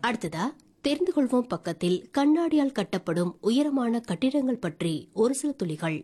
அடுத்ததா தெரிந்து கொள்வோம் பக்கத்தில் கண்ணாடியால் கட்டப்படும் உயரமான கட்டிடங்கள் பற்றி ஒரு சில துளிகள்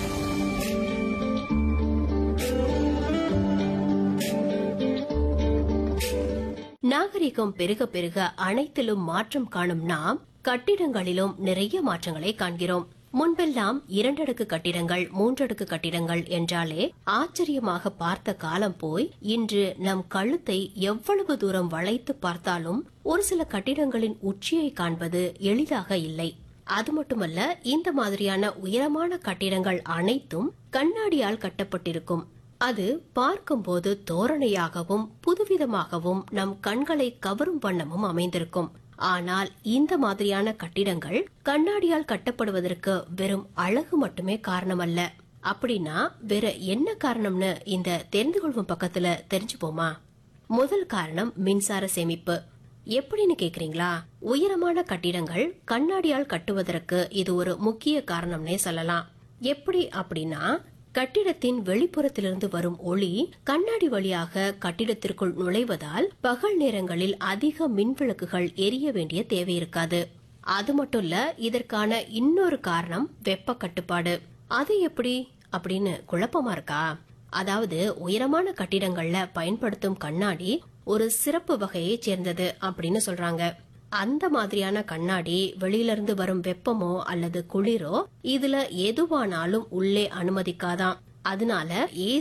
நாகரிகம் பெருக பெருக அனைத்திலும் மாற்றம் காணும் நாம் கட்டிடங்களிலும் நிறைய மாற்றங்களை காண்கிறோம் முன்பெல்லாம் இரண்டடுக்கு கட்டிடங்கள் மூன்றடுக்கு கட்டிடங்கள் என்றாலே ஆச்சரியமாக பார்த்த காலம் போய் இன்று நம் கழுத்தை எவ்வளவு தூரம் வளைத்து பார்த்தாலும் ஒரு சில கட்டிடங்களின் உச்சியை காண்பது எளிதாக இல்லை அது மட்டுமல்ல இந்த மாதிரியான உயரமான கட்டிடங்கள் அனைத்தும் கண்ணாடியால் கட்டப்பட்டிருக்கும் அது பார்க்கும்போது தோரணையாகவும் புதுவிதமாகவும் நம் கண்களை கவரும் வண்ணமும் அமைந்திருக்கும் ஆனால் இந்த மாதிரியான கட்டிடங்கள் கண்ணாடியால் கட்டப்படுவதற்கு வெறும் அழகு மட்டுமே காரணமல்ல அப்படின்னா வேற என்ன காரணம்னு இந்த தெரிந்து கொள்வோம் பக்கத்துல தெரிஞ்சுப்போமா முதல் காரணம் மின்சார சேமிப்பு எப்படின்னு கேக்குறீங்களா உயரமான கட்டிடங்கள் கண்ணாடியால் கட்டுவதற்கு இது ஒரு முக்கிய காரணம்னே சொல்லலாம் எப்படி அப்படின்னா கட்டிடத்தின் வெளிப்புறத்திலிருந்து வரும் ஒளி கண்ணாடி வழியாக கட்டிடத்திற்குள் நுழைவதால் பகல் நேரங்களில் அதிக மின்விளக்குகள் எரிய வேண்டிய தேவை இருக்காது அது மட்டும் இல்ல இதற்கான இன்னொரு காரணம் வெப்ப கட்டுப்பாடு அது எப்படி அப்படின்னு குழப்பமா இருக்கா அதாவது உயரமான கட்டிடங்கள்ல பயன்படுத்தும் கண்ணாடி ஒரு சிறப்பு வகையை சேர்ந்தது அப்படின்னு சொல்றாங்க அந்த மாதிரியான கண்ணாடி வெளியில இருந்து வரும் வெப்பமோ அல்லது குளிரோ இதுல எதுவானாலும் உள்ளே அனுமதிக்காதாம் அதனால ஏ